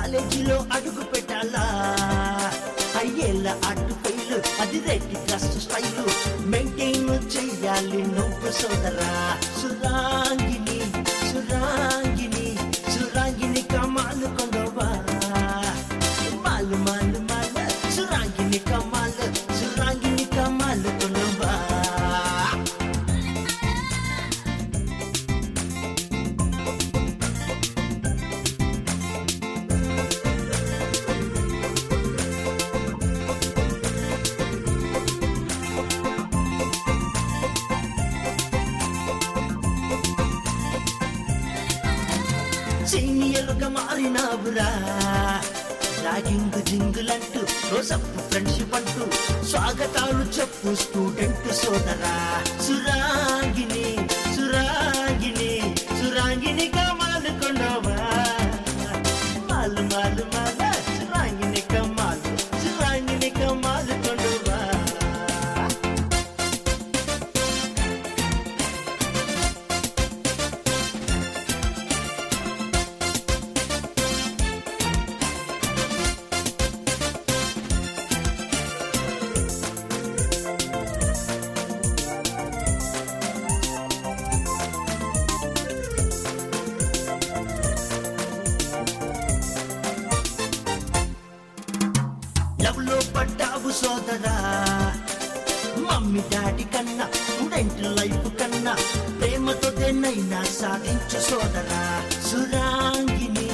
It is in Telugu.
కాలేజీలో అడుగు పెట్టాలా అయ్యేళ్ళ అటు ఫైలు అది రెడ్డి డ్రెస్ స్టైలు మెయింటైన్ చెయ్యాలి నువ్వు సోదరా సురాంగిని సురాంగిని సురాంగిని కమాలు కొండవా మాలు మాలు మాల సురాంగిని కమాలు సురాంగిని కమాలు కొండవా సీనియర్గా మారినావురా రాగింగ్ జింగులంటూ రోజప్పు ఫ్రెండ్షిప్ అంటూ స్వాగతాలు చెప్పు స్టూడెంట్ సోదరా సురాంగిని సురాంగిని సురాంగిని కమాలు కొండవా మాలు మాలు మాల సురాంగిని కమాలు సురాంగిని కమాలు కొండవా లవ్ లో పడ్డావు సోదరా మమ్మీ డాడీ కన్నా స్టూడెంట్ లైఫ్ కన్నా ప్రేమతో దేన్నైనా సాధించు సోదరా సురాంగిని